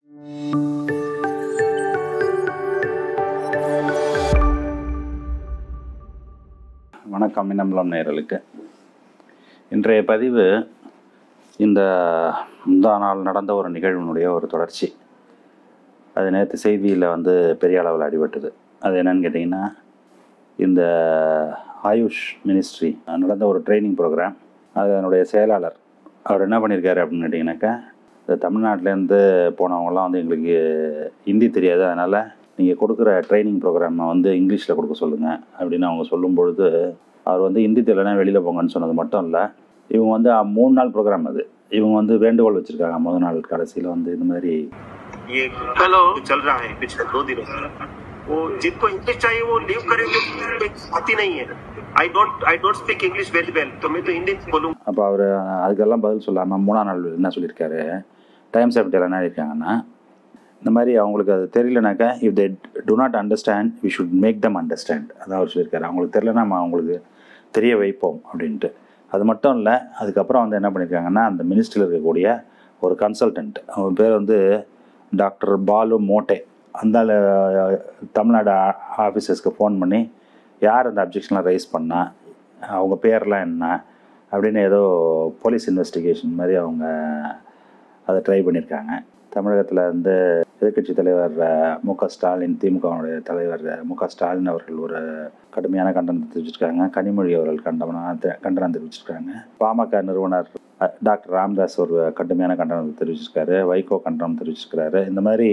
வணக்கம் மின்னம்பலம் நேயர்களுக்கு இன்றைய பதிவு இந்த முந்தா நாள் நடந்த ஒரு நிகழ்வினுடைய ஒரு தொடர்ச்சி அது நேற்று செய்தியில் வந்து பெரிய அளவில் அடிபட்டது அது என்னன்னு கேட்டிங்கன்னா இந்த ஆயுஷ் மினிஸ்ட்ரி நடந்த ஒரு ட்ரைனிங் ப்ரோக்ராம் அது அதனுடைய செயலாளர் அவர் என்ன பண்ணியிருக்காரு அப்படின்னு கேட்டிங்கனாக்கா இந்த தமிழ்நாட்டிலேருந்து போனவங்கலாம் வந்து எங்களுக்கு ஹிந்தி தெரியாது அதனால் நீங்கள் கொடுக்குற ட்ரைனிங் ப்ரோக்ராமை வந்து இங்கிலீஷில் கொடுக்க சொல்லுங்கள் அப்படின்னு அவங்க சொல்லும் பொழுது அவர் வந்து ஹிந்தி தெரியலனா வெளியில் போங்கன்னு சொன்னது மட்டும் இல்லை இவங்க வந்து அஹ், மூணு நாள் ப்ரோக்ராம் அது இவங்க வந்து வேண்டுகோள் வச்சுருக்காங்க முதல் நாள் கடைசியில் வந்து இந்த மாதிரி ये हेलो। चल रहा है पिछले दो दिनों से वो जिनको इंग्लिश चाहिए वो लीव करे जो आती नहीं है I don't I don't speak English very well तो मैं तो हिंदी में बोलूंगा அப்போ அவர் அதுக்கெல்லாம் பதில் சொல்லாமல் மூணாம் நாள் என்ன சொல்லியிருக்காரு டைம்ஸ் ஆஃப் டேல என்ன இருக்காங்கன்னா இந்த மாதிரி அவங்களுக்கு அது தெரியலனாக்கா if they do not understand we should make them understand அதான் அவர் சொல்லியிருக்காரு அவங்களுக்கு தெரியலனா நம்ம அவங்களுக்கு தெரிய வைப்போம் அப்படின்ட்டு அது மட்டும் இல்லை அதுக்கப்புறம் வந்து என்ன பண்ணியிருக்காங்கன்னா அந்த மினிஸ்ட்ரியில் இருக்கக்கூடிய ஒரு கன்சல்டன்ட் அவங்க பேர் வந்து டாக்டர் பாலு மோட்டே அந்த ஆளு, தமிழ்நாடு ஆஃபீஸர்ஸ்க்கு ஃபோன் பண்ணி யார் அந்த அப்ஜெக்ஷன்லாம் ரைஸ் பண்ணா அவங்க பேர்லாம் என்ன அப்படின்னு ஏதோ போலீஸ் இன்வெஸ்டிகேஷன் மாதிரி அவங்க அதை ட்ரை பண்ணியிருக்காங்க தமிழகத்தில் வந்து எதிர்க்கட்சி தலைவர் அஹ், மு க ஸ்டாலின் திமுகவுடைய தலைவர் அஹ், மு க ஸ்டாலின் அவர்கள் ஒரு கடுமையான கண்டனத்தை தெரிவிச்சிருக்காங்க கனிமொழி அவர்கள் கண்டன கண்டனம் தெரிவிச்சிருக்காங்க பாமக நிறுவனர் அஹ், டாக்டர் ராம்தாஸ் ஒரு கடுமையான கண்டனத்தை தெரிவிச்சிருக்காரு வைகோ கண்டனம் தெரிவிச்சிருக்கிறாரு இந்த மாதிரி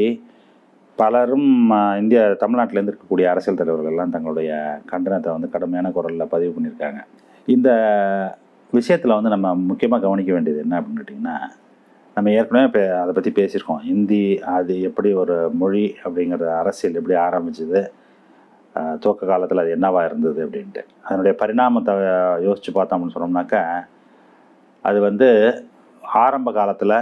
பலரும் அஹ், இந்திய தமிழ்நாட்டிலேருந்து இருக்கக்கூடிய அரசியல் தலைவர்கள் எல்லாம் தங்களுடைய கண்டனத்தை வந்து கடுமையான குரலில் பதிவு பண்ணியிருக்காங்க இந்த விஷயத்தில் வந்து நம்ம முக்கியமாக கவனிக்க வேண்டியது என்ன அப்படின்னு கேட்டிங்கன்னா நம்ம ஏற்கனவே இப்போ அதை பற்றி பேசியிருக்கோம் ஹிந்தி அது எப்படி ஒரு மொழி அப்படிங்கிற அரசியல் எப்படி ஆரம்பிச்சது அஹ், துவக்க காலத்தில் அது என்னவா இருந்தது அப்படின்ட்டு அதனுடைய பரிணாமத்தை யோசித்து பார்த்தோம்னு சொன்னோம்னாக்கா அது வந்து ஆரம்ப காலத்தில்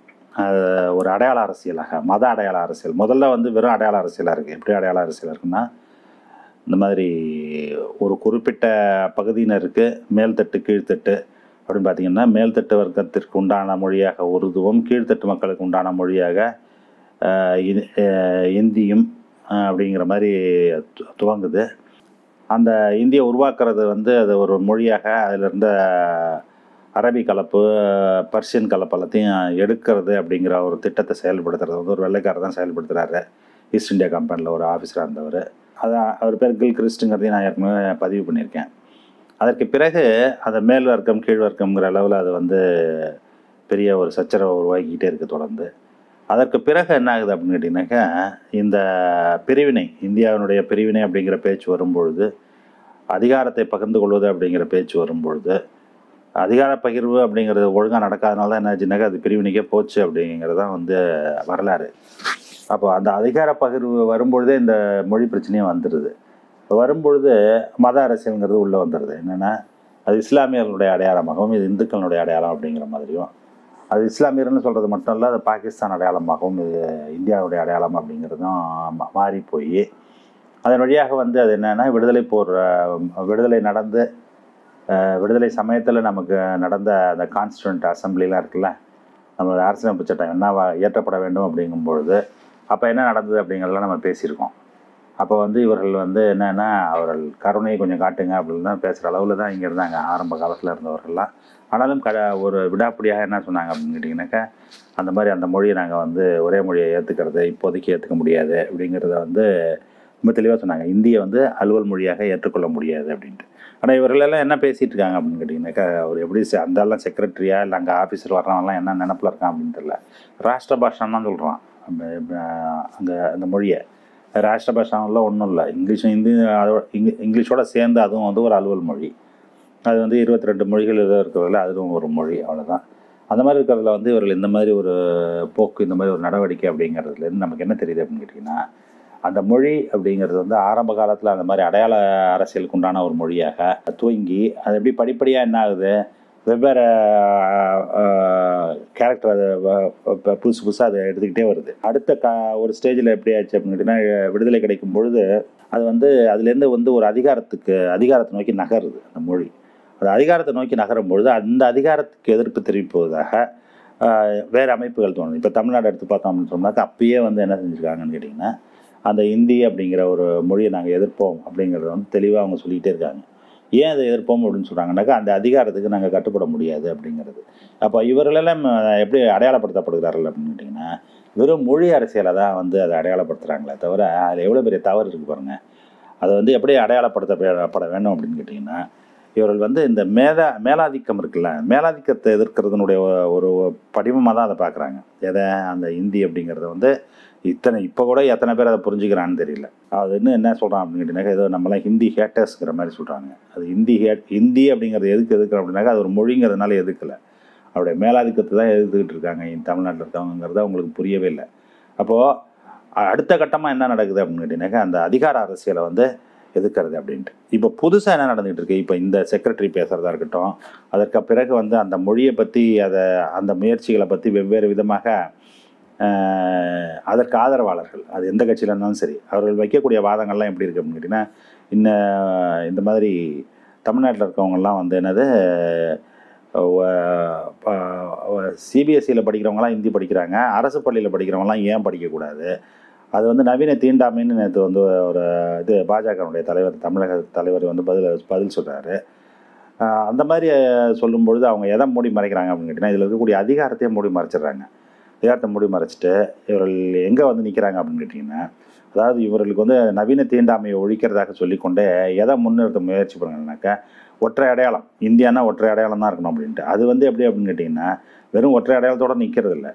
ஒரு அடையாள அரசியலாக மத அடையாள அரசியல் முதல்ல வந்து வெறும் அடையாள அரசியலாக இருக்குது எப்படி அடையாள அரசியலாக இருக்குன்னா இந்த மாதிரி ஒரு குறிப்பிட்ட பகுதியினருக்கு மேல்தட்டு கீழ்த்தட்டு அப்படின்னு பார்த்தீங்கன்னா மேல்தட்டு வர்க்கத்திற்கு உண்டான மொழியாக உருதுவும் கீழ்த்தட்டு மக்களுக்கு உண்டான மொழியாக ஆஹ், இ- ஆஹ், இந்தியும் ஆஹ், அப்படிங்கிற மாதிரி து- துவங்குது அந்த இந்தியை உருவாக்குறது வந்து அது ஒரு மொழியாக அதில் இருந்த அரபி கலப்பு பர்ஷியன் கலப்பு எல்லாத்தையும் எடுக்கிறது அப்படிங்கிற ஒரு திட்டத்தை செயல்படுத்துறது வந்து ஒரு வெள்ளைக்காரர் தான் செயல்படுத்துகிறாரு ஈஸ்ட் இந்தியா கம்பெனியில் ஒரு ஆஃபீஸராக இருந்தவர் அதான் அவர் பேர் கில் கிறிஸ்டுங்கிறதையும் நான் ஏற்கனவே பதிவு பண்ணியிருக்கேன் அதற்கு பிறகு அதை மேல் வர்க்கம் கீழ் வர்க்கம்ங்கிற அளவில் அது வந்து பெரிய ஒரு சச்சரவை உருவாக்கிக்கிட்டே இருக்குது தொடர்ந்து அதற்கு பிறகு என்ன ஆகுது அப்படின்னு கேட்டிங்கனாக்கா இந்த பிரிவினை இந்தியாவினுடைய பிரிவினை அப்படிங்கிற பேச்சு வரும்பொழுது அதிகாரத்தை பகிர்ந்து கொள்வது அப்படிங்கிற பேச்சு வரும்பொழுது அதிகார பகிர்வு அப்படிங்கிறது ஒழுங்காக நடக்காதனால தான் என்னாச்சுனாக்கா அது பிரிவினைக்கே போச்சு அப்படிங்கிறது தான் வந்து வரலாறு அப்போ அந்த அதிகார பகிர்வு வரும்பொழுதே இந்த மொழி பிரச்சனையும் வந்துடுது வரும்பொழுது மத அரசியல்ங்கிறது உள்ளே வந்துடுது என்னென்னா அது இஸ்லாமியர்களுடைய அடையாளமாகவும் இது இந்துக்களுடைய அடையாளம் அப்படிங்கிற மாதிரியும் அது இஸ்லாமியர்னு சொல்கிறது மட்டும் இல்லை அது பாகிஸ்தான் அடையாளமாகவும் இது இந்தியாவுடைய அடையாளம் அப்படிங்கிறதும் மா- மாறி போய் அதன் வழியாக வந்து அது என்னென்னா விடுதலை போர் அஹ், விடுதலை நடந்து அஹ், விடுதலை சமயத்தில் நமக்கு நடந்த அந்த கான்ஸ்டியூண்ட் அசம்பிளிலாம் இருக்குல்ல நம்மளோட அரசியலமைப்பு சட்டம் என்னவா இயற்றப்பட வேண்டும் அப்படிங்கும் பொழுது அப்போ என்ன நடந்தது அப்படிங்கிறதெல்லாம் நம்ம பேசியிருக்கோம் அப்போ வந்து இவர்கள் வந்து என்னென்னா அவர்கள் கருணையை கொஞ்சம் காட்டுங்க அப்படின்னு தான் பேசுகிற அளவில் தான் இங்கே இருந்தாங்க ஆரம்ப காலத்தில் இருந்தவர்கள்லாம் ஆனாலும் க ஒரு விடாப்பிடியாக என்ன சொன்னாங்க அப்படின்னு கேட்டிங்கனாக்கா அந்த மாதிரி அந்த மொழியை நாங்கள் வந்து ஒரே மொழியை ஏற்றுக்கிறது இப்போதைக்கு ஏற்றுக்க முடியாது அப்படிங்கிறத வந்து ரொம்ப தெளிவாக சொன்னாங்க இந்தியை வந்து அலுவல் மொழியாக ஏற்றுக்கொள்ள முடியாது அப்படின்ட்டு ஆனால் இவர்களெல்லாம் என்ன பேசிகிட்டு இருக்காங்க அப்படின்னு கேட்டிங்கனாக்கா அவர் எப்படி செ- அந்த எல்லாம் செக்ரட்டரியா இல்லை அங்கே ஆஃபீஸர் வர்றவன்லாம் என்ன நினப்பில் இருக்கான் அப்படின்னு தெரியல ராஷ்டிர பாஷான்னு தான் சொல்கிறான் அங்கே அந்த மொழியை ராஷ்டிர பாஷாவில் ஒன்றும் இல்லை இங்கிலீஷும் ஹிந்தி அதோட இங்க இங்கிலீஷோட சேர்ந்து அதுவும் வந்து ஒரு அலுவல் மொழி அது வந்து இருபத்தி ரெண்டு மொழிகள் ஏதோ இருக்கிறதுல அதுவும் ஒரு மொழி அவ்வளோதான் அந்த மாதிரி இருக்கிறதுல வந்து இவர்கள் இந்த மாதிரி ஒரு போக்கு இந்த மாதிரி ஒரு நடவடிக்கை அப்படிங்கிறதுலேருந்து நமக்கு என்ன தெரியுது அப்படின்னு கேட்டிங்கன்னா அந்த மொழி அப்படிங்கிறது வந்து ஆரம்ப காலத்தில் அந்த மாதிரி அடையாள அரசியலுக்கு உண்டான ஒரு மொழியாக துவங்கி அது எப்படி படிப்படியாக என்ன ஆகுது வெவ்வேறு கேரக்டர் அது வ- வ- புதுசு புதுசாக அதை எடுத்துக்கிட்டே வருது அடுத்த க ஒரு ஸ்டேஜில் எப்படி ஆச்சு அப்படின்னு கேட்டிங்கன்னா விடுதலை கிடைக்கும் பொழுது அது வந்து அதுலேருந்து வந்து ஒரு அதிகாரத்துக்கு அதிகாரத்தை நோக்கி நகருது அந்த மொழி அது அதிகாரத்தை நோக்கி நகரும் பொழுது அந்த அதிகாரத்துக்கு எதிர்ப்பு தெரிவிப்பதாக ஆஹ், வேறு அமைப்புகள் தோணும் இப்போ தமிழ்நாடு எடுத்து பார்த்தோம் அப்படின்னு சொன்னாக்கா அப்பயே வந்து என்ன செஞ்சுருக்காங்கன்னு கேட்டிங்கன்னா அந்த இந்தி அப்படிங்கிற ஒரு மொழியை நாங்கள் எதிர்ப்போம் அப்படிங்கிறத வந்து தெளிவாக அவங்க சொல்லிகிட்டே இருக்காங்க ஏன் அதை எதிர்ப்போம் அப்படின்னு சொல்கிறாங்கனாக்கா அந்த அதிகாரத்துக்கு நாங்கள் கட்டுப்பட முடியாது அப்படிங்கிறது அப்போ இவர்களெல்லாம் எப்படி அடையாளப்படுத்தப்படுகிறார்கள் அப்படின்னு கேட்டிங்கன்னா வெறும் மொழி அரசியலை தான் வந்து அதை அடையாளப்படுத்துகிறாங்களே தவிர அதில் எவ்வளோ பெரிய தவறு இருக்குது பாருங்கள் அதை வந்து எப்படி அடையாளப்படுத்தப்பட வேண்டும் அப்படின்னு கேட்டிங்கன்னா இவர்கள் வந்து இந்த மேதா மேலாதிக்கம் இருக்குல்ல மேலாதிக்கத்தை எதிர்க்கிறதுனுடைய ஒ- ஒரு படிமமாக தான் அதை பார்க்குறாங்க எதை அந்த இந்தி அப்படிங்கிறத வந்து இத்தனை இப்போ கூட எத்தனை பேர் அதை புரிஞ்சுக்கிறான்னு தெரியல அது இன்னும் என்ன சொல்கிறான் அப்படின்னு கேட்டிங்கனாக்கா ஏதோ நம்மளாம் ஹிந்தி ஹேட்டர்ஸ்ங்கிற மாதிரி சொல்கிறாங்க அது ஹிந்தி ஹேட் ஹிந்தி அப்படிங்கிறது எதுக்கு எதுக்குறோம் அப்படின்னாக்கா அது ஒரு மொழிங்கிறதுனால எதுக்கலை அவருடைய மேலாதிக்கத்தை தான் எதிர்த்துக்கிட்டு இருக்காங்க இந்த தமிழ்நாட்டில் இருக்கவங்கிறத அவங்களுக்கு புரியவே இல்லை அப்போது அடுத்த கட்டமாக என்ன நடக்குது அப்படின்னு கேட்டிங்கனாக்கா அந்த அதிகார அரசியலை வந்து எதுக்கிறது அப்படின்ட்டு இப்போ புதுசாக என்ன நடந்துகிட்டு இருக்கு இப்போ இந்த செக்ரட்டரி பேசுகிறதா இருக்கட்டும் அதற்கு பிறகு வந்து அந்த மொழியை பற்றி அதை அந்த முயற்சிகளை பற்றி வெவ்வேறு விதமாக ஆஹ், அதற்கு ஆதரவாளர்கள் அது எந்த கட்சியில் இருந்தாலும் சரி அவர்கள் வைக்கக்கூடிய வாதங்கள்லாம் எப்படி இருக்குது அப்படின்னு கேட்டிங்கன்னா இன்ன இந்த மாதிரி தமிழ்நாட்டில் இருக்கவங்கெல்லாம் வந்து என்னது சிபிஎஸ்சியில் படிக்கிறவங்களாம் ஹிந்தி படிக்கிறாங்க அரசு பள்ளியில் படிக்கிறவங்களாம் ஏன் படிக்கக்கூடாது அது வந்து நவீன தீண்டாமைன்னு நேற்று வந்து ஒரு இது பாஜகனுடைய தலைவர் தமிழக தலைவர் வந்து பதில் பதில் சொல்கிறாரு அந்த மாதிரி அஹ், சொல்லும் பொழுது அவங்க எதை மூடி மறைக்கிறாங்க அப்படின்னு கேட்டிங்கன்னா இதில் இருக்கக்கூடிய அதிகாரத்தையே மூடி மறைச்சிடுறாங்க அதிகாரத்தை மூடி மறைச்சிட்டு இவர்கள் எங்கே வந்து நிற்கிறாங்க அப்படின்னு கேட்டிங்கன்னா அதாவது இவர்களுக்கு வந்து நவீன தீண்டாமையை ஒழிக்கிறதாக சொல்லிக்கொண்டே எதை முன்னிறுத்த முயற்சி பண்ணுறாங்கனாக்கா ஒற்றை அடையாளம் இந்தியானா ஒற்றை அடையாளம் தான் இருக்கணும் அப்படின்ட்டு அது வந்து எப்படி அப்படின்னு கேட்டிங்கன்னா வெறும் ஒற்றை அடையாளத்தோடு நிற்கிறது இல்லை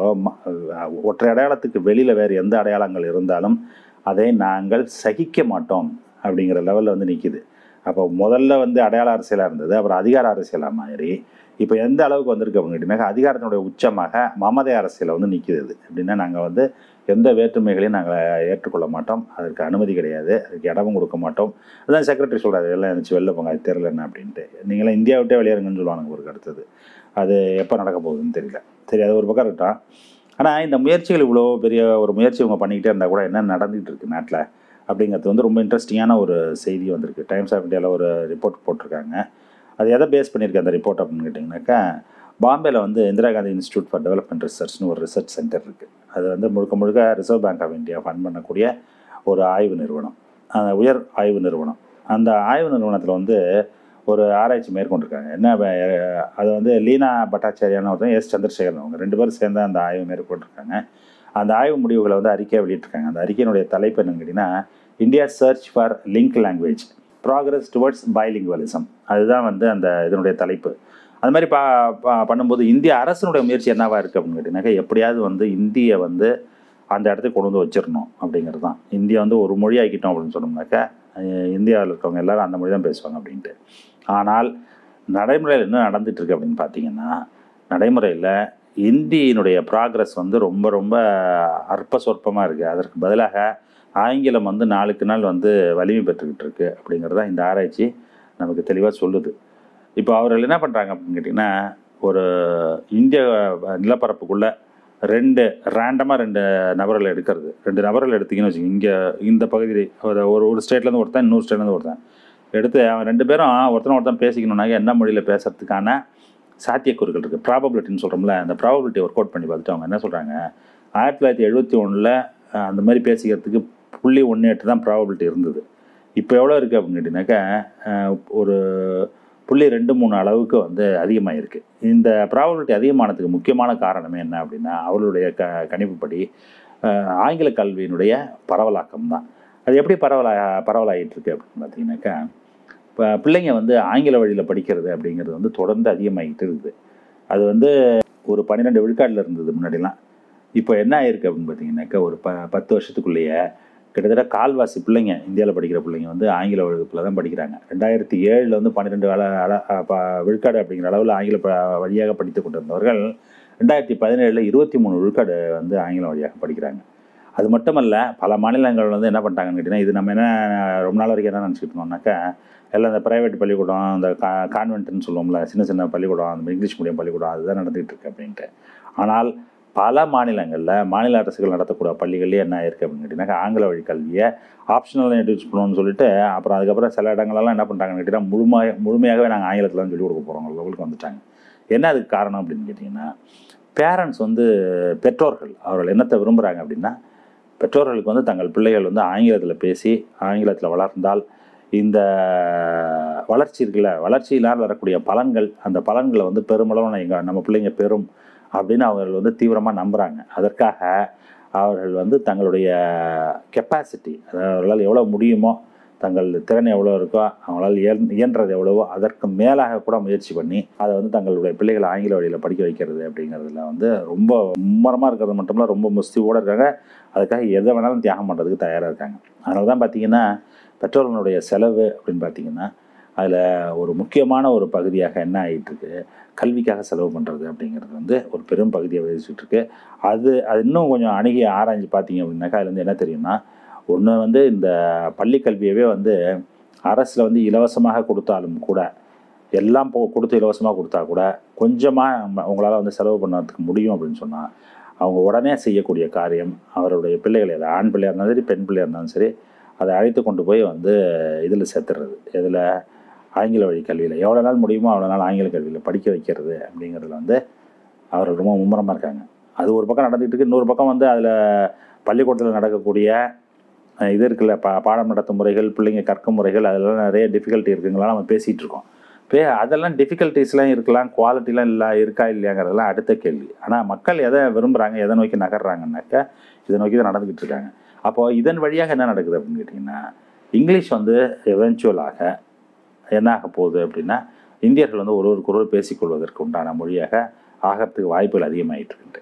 அப்போது ஒற்றை அடையாளத்துக்கு வெளியில் வேறு எந்த அடையாளங்கள் இருந்தாலும் அதை நாங்கள் சகிக்க மாட்டோம் அப்படிங்கிற லெவலில் வந்து நிற்கிது அப்போ முதல்ல வந்து அடையாள அரசியலாக இருந்தது அப்புறம் அதிகார அரசியலாக மாறி இப்போ எந்த அளவுக்கு வந்திருக்கு அப்படின்னு கேட்டிங்கனாக்கா அதிகாரத்தினுடைய உச்சமாக மமதை அரசியலை வந்து நிற்கிது அது எப்படின்னா நாங்கள் வந்து எந்த வேற்றுமைகளையும் நாங்கள் ஏற்றுக்கொள்ள மாட்டோம் அதற்கு அனுமதி கிடையாது அதுக்கு இடமும் கொடுக்க மாட்டோம் அதான் செக்ரட்டரி சொல்கிறாரு எல்லாம் இருந்துச்சு வெளில போங்க அது தெரில என்ன அப்படின்ட்டு நீங்களாம் இந்தியா விட்டே வெளியேறுங்கன்னு சொல்லுவாங்க ஒரு அடுத்தது அது எப்போ நடக்க போகுதுன்னு தெரியல சரி அது ஒரு பக்கம் இருக்கட்டும் ஆனால் இந்த முயற்சிகள் இவ்வளோ பெரிய ஒரு முயற்சி இவங்க பண்ணிக்கிட்டே இருந்தால் கூட என்ன நடந்துகிட்டு இருக்கு நாட்டில் அப்படிங்கிறது வந்து ரொம்ப இன்ட்ரெஸ்டிங்கான ஒரு செய்தி வந்திருக்கு டைம்ஸ் ஆஃப் இந்தியாவில் ஒரு ரிப்போர்ட் போட்டிருக்காங்க அது எதை பேஸ் பண்ணியிருக்கு அந்த ரிப்போர்ட் அப்படின்னு கேட்டிங்கனாக்கா பாம்பேயில் வந்து Indira Gandhi institute for development ரிசர்ச்னு ஒரு ரிசர்ச் சென்டர் இருக்குது அது வந்து முழுக்க முழுக்க reserve bank of India fund பண்ணக்கூடிய ஒரு ஆய்வு நிறுவனம் அந்த உயர் ஆய்வு நிறுவனம் அந்த ஆய்வு நிறுவனத்தில் வந்து ஒரு ஆராய்ச்சி மேற்கொண்டிருக்காங்க என்ன அஹ், அது வந்து லீனா பட்டாச்சாரியான ஒருத்தன் எஸ் சந்திரசேகரன் அவங்க ரெண்டு பேரும் சேர்ந்து அந்த ஆய்வு மேற்கொண்டிருக்காங்க அந்த ஆய்வு முடிவுகளை வந்து அறிக்கையை வெளியிட்டிருக்காங்க அந்த அறிக்கையினுடைய தலைப்பு என்னன்னு கேட்டிங்கன்னா India search for link language progress towards bilingualism அதுதான் வந்து அந்த இதனுடைய தலைப்பு அது மாதிரி பா பா- பண்ணும்போது இந்திய அரசினுடைய முயற்சி என்னவா இருக்குது அப்படின்னு கேட்டிங்கனாக்கா எப்படியாவது வந்து இந்தியை வந்து அந்த இடத்துக்கு கொண்டு வந்து வச்சிடணும் அப்படிங்கிறது தான் இந்தியா வந்து ஒரு மொழி ஆக்கிட்டோம் அப்படின்னு சொன்னோம்னாக்கா அஹ் இந்தியாவில் இருக்கவங்க எல்லாரும் அந்த மொழி தான் பேசுவாங்க அப்படின்ட்டு ஆனால் நடைமுறையில் என்ன நடந்துட்டு இருக்கு அப்படின்னு பார்த்தீங்கன்னா நடைமுறையில் இந்தியினுடைய ப்ராக்ரஸ் வந்து ரொம்ப ரொம்ப அற்ப சொற்பமாக இருக்குது அதற்கு பதிலாக ஆங்கிலம் வந்து நாளுக்கு நாள் வந்து வலிமை பெற்றுக்கிட்டு இருக்கு அப்படிங்கிறது தான் இந்த ஆராய்ச்சி நமக்கு தெளிவாக சொல்லுது இப்போ அவர்கள் என்ன பண்ணுறாங்க அப்படின்னு கேட்டிங்கன்னா ஒரு இந்திய நிலப்பரப்புக்குள்ளே ரெண்டு ரேண்டமாக ரெண்டு நபர்களை எடுக்கிறது ரெண்டு நபர்கள் எடுத்தீங்கன்னு வச்சுக்கோங்க இங்கே இந்த பகுதியில் ஒரு ஒரு ஒரு ஸ்டேட்லேருந்து ஒருத்தன் இன்னொரு ஸ்டேட்லேருந்து ஒருத்தன் எடுத்து அவன் ரெண்டு பேரும் ஒருத்தன் ஒருத்தன் பேசிக்கணுன்னாக்க என்ன மொழியில் பேசுறதுக்கான சாத்தியக்கூறுகள் இருக்குது ப்ராபபிலிட்டின்னு சொல்கிறோம்ல அந்த ப்ராபபிலிட்டி ஒர்க் அவுட் பண்ணி பார்த்துட்டு அவங்க என்ன சொல்கிறாங்க ஆயிரத்தி தொள்ளாயிரத்தி எழுபத்தி ஒன்றில் அந்த மாதிரி பேசிக்கிறதுக்கு புள்ளி ஒன்று எட்டு தான் ப்ராபபிலிட்டி இருந்தது இப்போ எவ்வளோ இருக்குது அப்படின்னு கேட்டிங்கனாக்கா அஹ், ஒரு புள்ளி ரெண்டு மூணு அளவுக்கு வந்து அதிகமாக இருக்குது இந்த ப்ராபபிலிட்டி அதிகமானதுக்கு முக்கியமான காரணமே என்ன அப்படின்னா அவர்களுடைய க கணிப்புப்படி அஹ், ஆங்கில கல்வியினுடைய பரவலாக்கம் தான் அது எப்படி பரவலா பரவலாகிட்டு இருக்கு அப்படின்னு பார்த்தீங்கன்னாக்கா இப்போ பிள்ளைங்க வந்து ஆங்கில வழியில் படிக்கிறது அப்படிங்கிறது வந்து தொடர்ந்து அதிகமாகிட்டு இருக்குது அது வந்து ஒரு பன்னிரெண்டு விழுக்காட்டில் இருந்தது முன்னாடிலாம் இப்போ என்ன ஆயிருக்கு அப்படின்னு பார்த்தீங்கன்னாக்கா ஒரு ப பத்து வருஷத்துக்குள்ளேயே கிட்டத்தட்ட கால்வாசி பிள்ளைங்க இந்தியாவில் படிக்கிற பிள்ளைங்க வந்து ஆங்கில வகுப்பில் தான் படிக்கிறாங்க ரெண்டாயிரத்தி ஏழில் வந்து பன்னிரெண்டு அள அள அ, ப விழுக்காடு அப்படிங்கிற அளவில் ஆங்கில ப வழியாக படித்து கொண்டிருந்தவர்கள் ரெண்டாயிரத்தி பதினேழில் இருபத்தி மூணு விழுக்காடு வந்து ஆங்கிலம் வழியாக படிக்கிறாங்க அது மட்டுமல்ல பல மாநிலங்கள் வந்து என்ன பண்ணிட்டாங்கன்னு கேட்டிங்கன்னா இது நம்ம என்ன ரொம்ப நாள் வரைக்கும் என்ன நினச்சிக்கிட்டு இருந்தோம்னாக்கா எல்லாம் இந்த ப்ரைவேட் பள்ளிக்கூடம் இந்த கா கான்வென்ட்னு சொல்லுவோம்ல சின்ன சின்ன பள்ளிக்கூடம் அந்த இங்கிலீஷ் மீடியம் பள்ளிக்கூடம் அதுதான் நடந்துகிட்டு இருக்கு அப்படின்ட்டு ஆனால் பல மாநிலங்களில் மாநில அரசுகள் நடத்தக்கூடிய பள்ளிகள்லேயே என்ன ஆயிருக்கு அப்படின்னு கேட்டிங்கன்னாக்கா ஆங்கில வழி கல்வியை ஆப்ஷனலாக இன்ட்ரடியூஸ் பண்ணணும்னு சொல்லிட்டு அப்புறம் அதுக்கப்புறம் சில இடங்களெல்லாம் என்ன பண்ணிட்டாங்கன்னு கேட்டிங்கன்னா முழுமையாக முழுமையாகவே நாங்கள் ஆங்கிலத்தில் தான் சொல்லிக் கொடுக்க போகிறோம் லெவலுக்கு வந்துட்டாங்க என்ன அதுக்கு காரணம் அப்படின்னு கேட்டிங்கன்னா பேரண்ட்ஸ் வந்து பெற்றோர்கள் அவர்கள் என்னத்தை விரும்புகிறாங்க அப்படின்னா பெற்றோர்களுக்கு வந்து தங்கள் பிள்ளைகள் வந்து ஆங்கிலத்தில் பேசி ஆங்கிலத்தில் வளர்ந்தால் இந்த வளர்ச்சி இருக்குல்ல வளர்ச்சியினால் வரக்கூடிய பலன்கள் அந்த பலன்களை வந்து பெருமளவு எங்கள் நம்ம பிள்ளைங்க பெறும் அப்படின்னு அவர்கள் வந்து தீவிரமாக நம்புகிறாங்க அதற்காக அவர்கள் வந்து தங்களுடைய கெப்பாசிட்டி அதாவது அவர்களால் எவ்வளோ முடியுமோ தங்கள் திறன் எவ்வளோ இருக்கோ அவங்களால் இயன் இயன்றது எவ்வளவோ அதற்கு மேலாக கூட முயற்சி பண்ணி அதை வந்து தங்களுடைய பிள்ளைகளை ஆங்கில வழியில் படிக்க வைக்கிறது அப்படிங்கிறதுல வந்து ரொம்ப மும்மரமாக இருக்கிறது மட்டுமில்ல ரொம்ப முஸ்திவோடு இருக்காங்க அதுக்காக எதை வேணாலும் தியாகம் பண்ணுறதுக்கு தயாராக இருக்காங்க அதனால தான் பார்த்தீங்கன்னா பெற்றோர்களுடைய செலவு அப்படின்னு பார்த்தீங்கன்னா அதில் ஒரு முக்கியமான ஒரு பகுதியாக என்ன ஆகிட்டு இருக்கு கல்விக்காக செலவு பண்ணுறது அப்படிங்கிறது வந்து ஒரு பெரும் பகுதியை வகிச்சுட்டு இருக்கு அது அது இன்னும் கொஞ்சம் அணுகி ஆராய்ஞ்சு பார்த்தீங்க அப்படின்னாக்கா அதுலேருந்து என்ன தெரியும்னா ஒன்று வந்து இந்த பள்ளி கல்வியவே வந்து அரசில் வந்து இலவசமாக கொடுத்தாலும் கூட எல்லாம் போ கொடுத்து இலவசமாக கொடுத்தா கூட கொஞ்சமாக உங்களால் வந்து செலவு பண்ணறதுக்கு முடியும் அப்படின்னு சொன்னால் அவங்க உடனே செய்யக்கூடிய காரியம் அவருடைய பிள்ளைகளை அது ஆண் பிள்ளையாக இருந்தாலும் சரி பெண் பிள்ளையாக இருந்தாலும் சரி அதை அழைத்து கொண்டு போய் வந்து இதில் சேர்த்துறது இதில் ஆங்கில வழி கல்வியில் எவ்வளோ நாள் முடியுமோ அவ்வளோ நாள் ஆங்கில கல்வியில் படிக்க வைக்கிறது அப்படிங்கிறதுல வந்து அவர்கள் ரொம்ப மும்முரமாக இருக்காங்க அது ஒரு பக்கம் நடந்துகிட்டு இருக்கு இன்னொரு பக்கம் வந்து அதில் பள்ளிக்கூடத்தில் நடக்கக்கூடிய அஹ், இது இருக்குல்ல பா பாடம் நடத்தும் முறைகள் பிள்ளைங்க கற்கும் முறைகள் அதெல்லாம் நிறைய டிஃபிகல்ட்டி இருக்குங்களா நம்ம பேசிகிட்டு இருக்கோம் பே அதெல்லாம் டிஃபிகல்ட்டிஸ்லாம் இருக்கலாம் குவாலிட்டிலாம் இல்லை இருக்கா இல்லையாங்கிறதெல்லாம் அடுத்த கேள்வி ஆனால் மக்கள் எதை விரும்புகிறாங்க எதை நோக்கி நகர்றாங்கன்னாக்கா இதை நோக்கி தான் நடந்துக்கிட்டு இருக்காங்க அப்போது இதன் வழியாக என்ன நடக்குது அப்படின்னு கேட்டிங்கன்னா இங்கிலீஷ் வந்து எவென்ச்சுவலாக என்ன ஆக போகுது அப்படின்னா இந்தியர்கள் வந்து ஒருவருக்கு ஒருவர் பேசிக்கொள்வதற்கு உண்டான மொழியாக ஆகிறதுக்கு வாய்ப்புகள் அதிகமாகிட்டு இருக்குது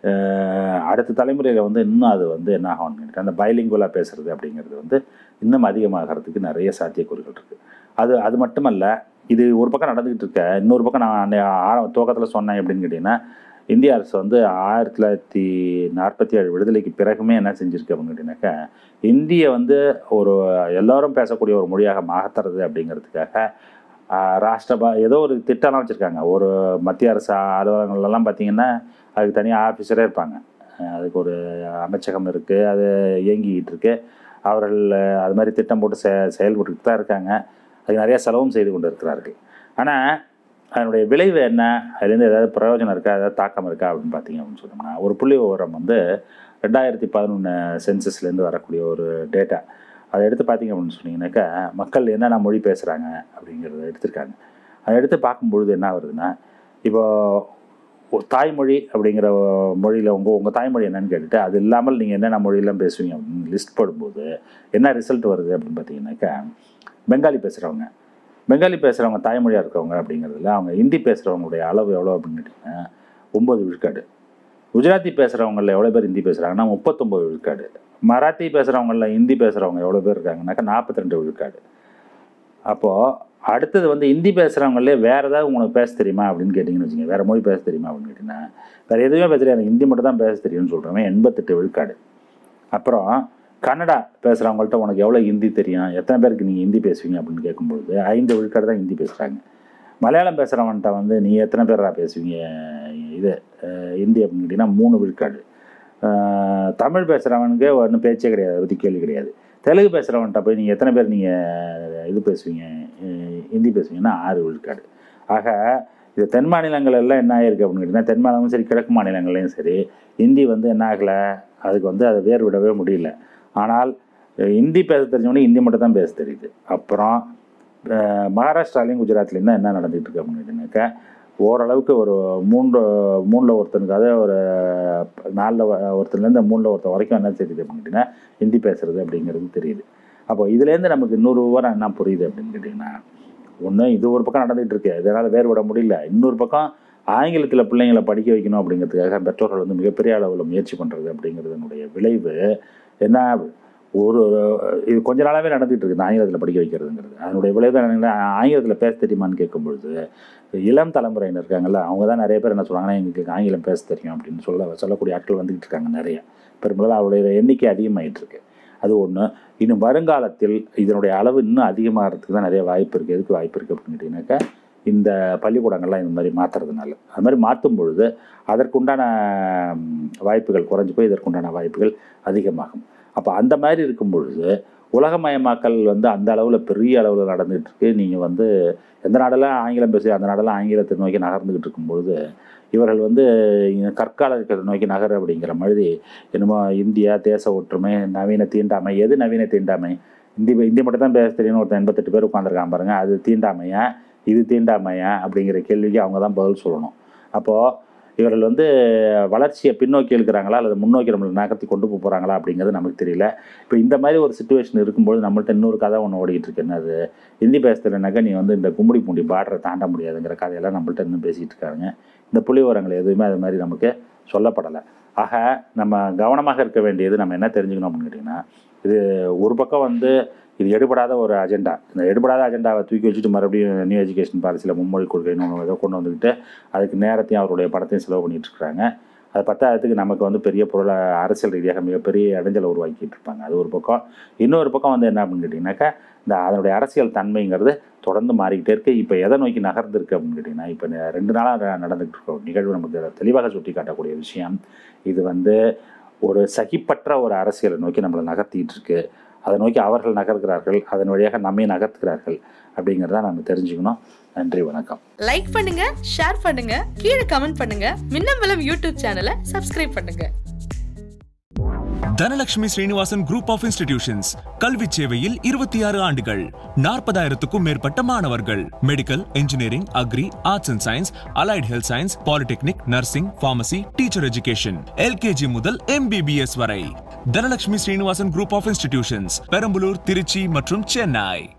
அஹ் அடுத்த தலைமுறையில் வந்து இன்னும் அது வந்து என்ன ஆகும்னு கேட்டா, அந்த பைலிங்குவலாக பேசுறது அப்படிங்கிறது வந்து இன்னும் அதிகமாகிறதுக்கு நிறைய சாத்தியக்கூறுகள் இருக்குது அது அது மட்டுமல்ல இது ஒரு பக்கம் நடந்துக்கிட்டு இருக்க இன்னொரு பக்கம் நான் அன்னை ஆர- துவக்கத்தில் சொன்னேன் எப்படின்னு கேட்டிங்கன்னா இந்திய அரசு வந்து ஆயிரத்தி தொள்ளாயிரத்தி நாற்பத்தி ஏழு விடுதலைக்கு பிறகுமே என்ன செஞ்சுருக்கு அப்படின்னு கேட்டிங்கனாக்கா இந்தியை வந்து ஒரு எல்லாரும் பேசக்கூடிய ஒரு மொழியாக மாற்றுறது அப்படிங்கிறதுக்காக ஆஹ், ராஷ்டிரபா ஏதோ ஒரு திட்டம்லாம் வச்சுருக்காங்க ஒரு மத்திய அரசு அலுவலகங்கள்லாம் பார்த்தீங்கன்னா அதுக்கு தனியாக ஆஃபீஸரே இருப்பாங்க அஹ் அதுக்கு ஒரு அமைச்சகம் இருக்குது அது இயங்கிக்கிட்டு இருக்கு அவர்கள் அஹ், அது மாதிரி திட்டம் போட்டு செ செயல்பட்டு தான் இருக்காங்க அதுக்கு நிறைய செலவும் செய்து கொண்டு இருக்கிறார்கள் ஆனால் அதனுடைய விளைவு என்ன அதுலேருந்து ஏதாவது பிரயோஜனம் இருக்கா ஏதாவது தாக்கம் இருக்கா அப்படின்னு பார்த்தீங்க அப்படின்னு சொன்னோம்னா ஒரு புள்ளி விவரம் வந்து ரெண்டாயிரத்தி பதினொன்று சென்சஸ்லேருந்து வரக்கூடிய ஒரு டேட்டா அதை எடுத்து பார்த்தீங்க அப்படின்னு சொன்னீங்கன்னாக்கா மக்கள் என்னென்ன மொழி பேசுகிறாங்க அப்படிங்கிறத எடுத்திருக்காங்க அதை எடுத்து பார்க்கும்பொழுது என்ன வருதுன்னா இப்போ ஒரு தாய்மொழி அப்படிங்கிற மொழியில் உங்கள் உங்கள் தாய்மொழி என்னன்னு கேட்டுட்டு அது இல்லாமல் நீங்கள் என்னென்ன மொழியெல்லாம் பேசுவீங்க அப்படின்னு லிஸ்ட் போடும்போது என்ன ரிசல்ட் வருது அப்படின்னு பார்த்தீங்கன்னாக்கா பெங்காலி பேசுகிறவங்க பெங்காலி பேசுகிறவங்க தாய்மொழியாக இருக்கவங்க அப்படிங்கிறதுல அவங்க ஹிந்தி பேசுகிறவங்களுடைய அளவு எவ்வளோ அப்படின்னு கேட்டிங்கன்னா ஒம்பது விழுக்காடு குஜராத்தி பேசுகிறவங்களில் எவ்வளோ பேர் ஹிந்தி பேசுகிறாங்கன்னா முப்பத்தொம்பது விழுக்காடு மராத்தி பேசுகிறவங்களில் ஹிந்தி பேசுகிறவங்க எவ்வளோ பேர் இருக்காங்கனாக்கா நாற்பத்தி ரெண்டு விழுக்காடு அப்போது அடுத்தது வந்து ஹிந்தி பேசுகிறவங்களே வேறு ஏதாவது உங்களுக்கு பேச தெரியுமா அப்படின்னு கேட்டிங்கன்னு வச்சுங்க வேறு மொழி பேச தெரியுமா அப்படின்னு கேட்டிங்கன்னா வேறு எதுவுமே பேச தெரியாது எனக்கு ஹிந்தி மட்டும் தான் பேச தெரியும்னு சொல்கிறவன் எண்பத்தெட்டு விழுக்காடு அப்புறம் கன்னடா பேசுகிறவங்கள்ட்ட உனக்கு எவ்வளோ ஹிந்தி தெரியும் எத்தனை பேருக்கு நீங்கள் ஹிந்தி பேசுவீங்க அப்படின்னு கேட்கும்பொழுது ஐந்து விழுக்காடு தான் ஹிந்தி பேசுகிறாங்க மலையாளம் பேசுகிறவன்ட்ட வந்து நீ எத்தனை பேரா பேசுவீங்க இது அஹ், ஹிந்தி அப்படின்னு கேட்டிங்கன்னா மூணு விழுக்காடு அஹ், தமிழ் பேசுகிறவனுக்கு ஒன்றும் பேச்சே கிடையாது அதை பற்றி கேள்வி கிடையாது தெலுங்கு பேசுகிறவன்ட்ட போய் நீங்கள் எத்தனை பேர் நீங்கள் இது பேசுவீங்க அஹ், ஹிந்தி பேசுவீங்கன்னா ஆறு விழுக்காடு ஆக இது தென் மாநிலங்கள் எல்லாம் என்ன ஆயிருக்கு அப்படின்னு கேட்டிங்கன்னா தென் மாநிலங்களும் சரி கிழக்கு மாநிலங்கள்லையும் சரி ஹிந்தி வந்து என்ன ஆகலை அதுக்கு வந்து அதை வேர் விடவே முடியல ஆனால் அஹ், ஹிந்தி பேச தெரிஞ்சவனுக்கு ஹிந்தி மட்டும் தான் பேச தெரியுது அப்புறம் அஹ், மகாராஷ்டிராலையும் குஜராத்லையும் தான் என்ன நடந்துகிட்டு இருக்கு அப்படின்னு கேட்டிங்கனாக்கா ஓரளவுக்கு ஒரு மூன்று மூணில் ஒருத்தனுக்காக ஒரு நாலில் ஒருத்தர்லேருந்து மூணில் ஒருத்தர் வரைக்கும் என்ன தெரியுது அப்படின்னு கேட்டிங்கன்னா ஹிந்தி பேசுறது அப்படிங்கிறது தெரியுது அப்போ இதுலேருந்து நமக்கு இன்னொரு விவரம் என்ன புரியுது அப்படின்னு கேட்டிங்கன்னா ஒன்று இது ஒரு பக்கம் நடந்துகிட்டு இருக்கு இதனால் வேறுபட முடியல இன்னொரு பக்கம் ஆங்கிலத்தில் பிள்ளைங்களை படிக்க வைக்கணும் அப்படிங்கிறதுக்காக பெற்றோர்கள் வந்து மிகப்பெரிய அளவில் முயற்சி பண்ணுறது அப்படிங்கிறதுனுடைய விளைவு என்ன ஒரு இது கொஞ்ச நாளாகவே நடந்துகிட்டு இருக்குது இந்த ஆங்கிலத்தில் படிக்க வைக்கிறதுங்கிறது அதனுடைய விளைவு என்னன்னா ஆங்கிலத்தில் பேச தெரியுமான்னு கேட்கும்பொழுது இளம் தலைமுறையினர் இருக்காங்கல்ல அவங்க தான் நிறைய பேர் என்ன சொல்கிறாங்கன்னா எங்களுக்கு ஆங்கிலம் பேச தெரியும் அப்படின்னு சொல்ல சொல்லக்கூடிய ஆட்கள் வந்துக்கிட்டு இருக்காங்க நிறைய பெரும்பாலும் அவருடைய எண்ணிக்கை அதிகமாகிட்டு இருக்கு அது ஒன்று இன்னும் வருங்காலத்தில் இதனுடைய அளவு இன்னும் அதிகமாகிறதுக்கு தான் நிறைய வாய்ப்பு இருக்குது எதுக்கு வாய்ப்பு இருக்குது அப்படின்னு கேட்டிங்கனாக்கா இந்த பள்ளிக்கூடங்கள்லாம் இந்த மாதிரி மாற்றுறதுனால அது மாதிரி மாற்றும் பொழுது அதற்குண்டான ம், வாய்ப்புகள் குறைஞ்சு போய் இதற்குண்டான வாய்ப்புகள் அதிகமாகும் அப்போ அந்த மாதிரி இருக்கும் பொழுது உலகமயமாக்கல் வந்து அந்த அளவில் பெரிய அளவில் நடந்துகிட்டு இருக்கு நீங்கள் வந்து எந்த நாடெல்லாம் ஆங்கிலம் பேசி அந்த நாடெல்லாம் ஆங்கிலத்தை நோக்கி நகர்ந்துக்கிட்டு இருக்கும்பொழுது இவர்கள் வந்து இங்க கற்காலத்தை நோக்கி நகர் அப்படிங்கிற மாதிரி என்னமோ இந்தியா தேச ஒற்றுமை நவீன தீண்டாமை எது நவீன தீண்டாமை இந்தி இந்தி மட்டும் தான் பேச தெரியும்னு ஒருத்தன் எண்பத்தெட்டு பேர் உட்காந்துருக்கான் பாருங்க அது தீண்டாமையா இது தீண்டாமையா அப்படிங்கிற கேள்விக்கு அவங்க தான் பதில் சொல்லணும் அப்போது இவர்கள் வந்து வளர்ச்சியை பின்னோக்கி இழுக்கிறாங்களா அல்லது முன்னோக்கி நம்மளை நகர்த்தி கொண்டு போக போகிறாங்களா அப்படிங்கிறது நமக்கு தெரியல இப்போ இந்த மாதிரி ஒரு சுச்சுவேஷன் இருக்கும்போது நம்மள்ட்ட இன்னொரு கதை ஒன்று ஓடிட்டு இருக்கு என்னது ஹிந்தி பேசுறதுனாக்கா நீ வந்து இந்த கும்படி பூண்டி பார்டரை தாண்ட முடியாதுங்கிற கதையெல்லாம் நம்மள்ட்ட இன்னும் பேசிகிட்டு இருக்காங்க இந்த புள்ளி விவரங்கள் எதுவுமே அது மாதிரி நமக்கு சொல்லப்படலை ஆக நம்ம கவனமாக இருக்க வேண்டியது நம்ம என்ன தெரிஞ்சுக்கணும் அப்படின்னு கேட்டிங்கன்னா இது ஒரு பக்கம் வந்து இது எடுபடாத ஒரு அஜெண்டா இந்த எடுபடாத அஜெண்டாவை தூக்கி வச்சுட்டு மறுபடியும் நியூ எஜுகேஷன் பாலிசியில் மும்மொழி கொள்கைன்னு ஒன்று ஏதோ கொண்டு வந்துக்கிட்டு அதுக்கு நேரத்தையும் அவருடைய படத்தையும் செலவு பண்ணிட்டு இருக்காங்க அது பத்தாயிரத்துக்கு நமக்கு வந்து பெரிய பொருளை அரசியல் ரீதியாக மிகப்பெரிய இடைஞ்சலை உருவாக்கிட்டு இருப்பாங்க அது ஒரு பக்கம் இன்னொரு பக்கம் வந்து என்ன அப்படின்னு கேட்டிங்கனாக்கா இந்த அதனுடைய அரசியல் தன்மைங்கிறது தொடர்ந்து மாறிக்கிட்டே இருக்கு இப்போ எதை நோக்கி நகர்ந்துருக்கு அப்படின்னு கேட்டிங்கன்னா இப்போ இந்த ரெண்டு நாளாக நடந்துகிட்டு இருக்க ஒரு நிகழ்வு நமக்கு தெளிவாக சுட்டி காட்டக்கூடிய விஷயம் இது வந்து ஒரு சகிப்பற்ற ஒரு அரசியலை நோக்கி நம்மளை நகர்த்திட்டு இருக்கு அதை நோக்கி அவர்கள் நகர்கிறார்கள் அதன் வழியாக நம்மை நகர்த்துகிறார்கள் அப்படிங்கிறத நம்ம தெரிஞ்சுக்கணும் நன்றி வணக்கம் லைக் பண்ணுங்க ஷேர் பண்ணுங்க கீழே கமெண்ட் பண்ணுங்க மின்னம்பலம் யூடியூப் சேனலை சப்ஸ்கிரைப் பண்ணுங்க Dhanalakshmi Srinivasan group of institutions கல்வி சேவையில் இருபத்தி ஆறு ஆண்டுகள் நாற்பதாயிரத்துக்கும் மேற்பட்ட மாணவர்கள் medical engineering agri arts and science allied health science polytechnic nursing pharmacy teacher education LKG முதல் எம்பிபிஎஸ் வரை Dhanalakshmi Srinivasan group of institutions Perambalur Trichy மற்றும் சென்னை